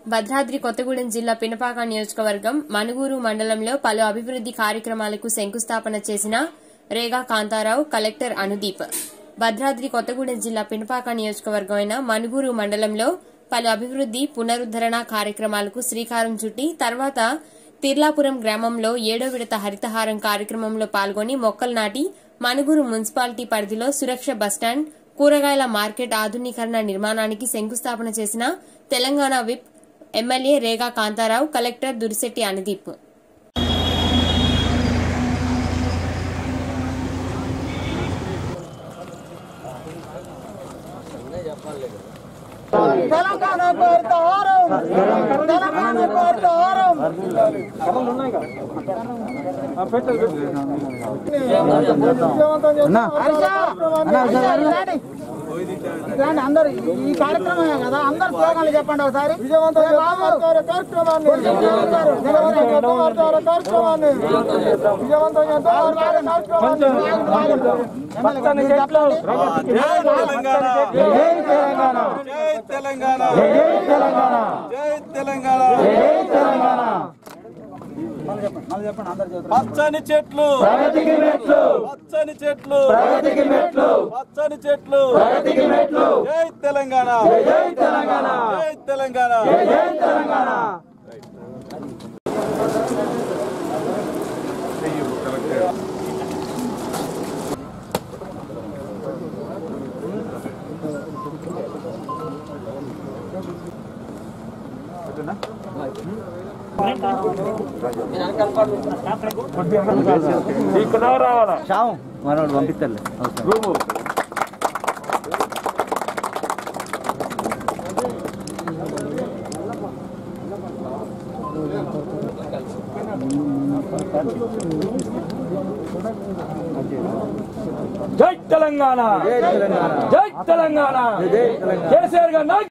భద్రాద్రి కొత్తగూడెం జిల్లా పినపాక నియోజకవర్గం మనుగూరు మండలంలో పలు అభివృద్ది కార్యక్రమాలకు శంకుస్థాపన చేసిన రేగా కాంతారావు కలెక్టర్ అనుదీప్ భద్రాద్రి కొత్తగూడెం జిల్లా పినపాక నియోజకవర్గమైన మనుగూరు మండలంలో పలు అభివృద్ది పునరుద్దరణ కార్యక్రమాలకు శ్రీకారం చుట్టి తర్వాత తిర్లాపురం గ్రామంలో ఏడో విడత హరితహారం కార్యక్రమంలో పాల్గొని మొక్కలు నాటి మనుగురు మున్సిపాలిటీ పరిధిలో సురక్ష బస్టాండ్ కూరగాయల మార్కెట్ ఆధునీకరణ నిర్మాణానికి శంకుస్థాపన చేసిన Telangana whip MLA Rega Kantharao collector Durishetty Anudeep Telangana పేరుతో హారం తెలంగాణ పేరుతో హారం రండి అందరు ఈ కార్యక్రమమే కదా అందరు స్లోగాలు చెప్పండి ఒకసారి విజయవంతం కార్యక్రమాన్ని కార్యక్రమాన్ని విజయవంతం జై తెలంగాణ జై తెలంగాణ పచ్చని చెట్లు పచ్చని చెట్లు పచ్చని చెట్లు జై తెలంగాణ జై తెలంగాణ జై తెలంగాణ జై తెలంగాణ శ్యాము మనోడు పంపిస్తాలే జై తెలంగాణ జై తెలంగాణ కేసీఆర్ గారు నాయక్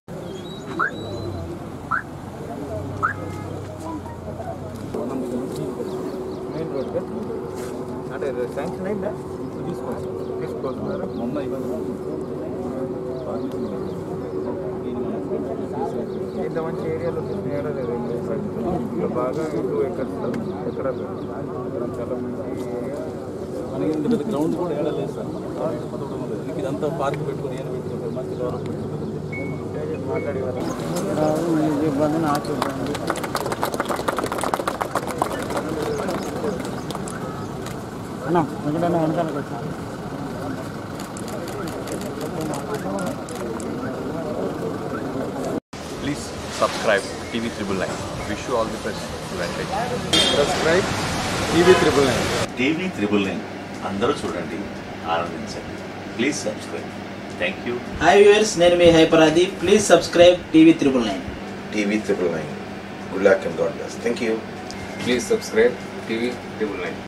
అంటే శాంక్షన్ అయిందా తీసుకోవచ్చు తీసుకోవచ్చు మొన్న ఇంత మంచి ఏరియాలో ఏడలేదు ఇంకా బాగా టూ ఎకర్స్ ఎక్కడ చాలా మంచి మనకి ఇంత పెద్ద గ్రౌండ్ కూడా ఏడలేదు సార్ మీకు ఇదంతా పార్క్ పెట్టుకుని ఏం పెట్టుకుంటారు మంచి డెవలప్మెంట్ ఉంటుంది మాట్లాడి వాళ్ళు ఇబ్బంది నాకు ఇబ్బంది అన్న ఎక్కడైనా వెనకాలకు వచ్చా Please subscribe TV Triple Nine. Wish you all the best. Advantage. Subscribe TV triple nine TV triple nine అందరూ చూడండి ఆనందించండి please subscribe thank you hi viewers నేను మీ హైపరాది please subscribe TV triple nine TV triple nine. Good luck and God bless. Thank you. Please subscribe TV triple nine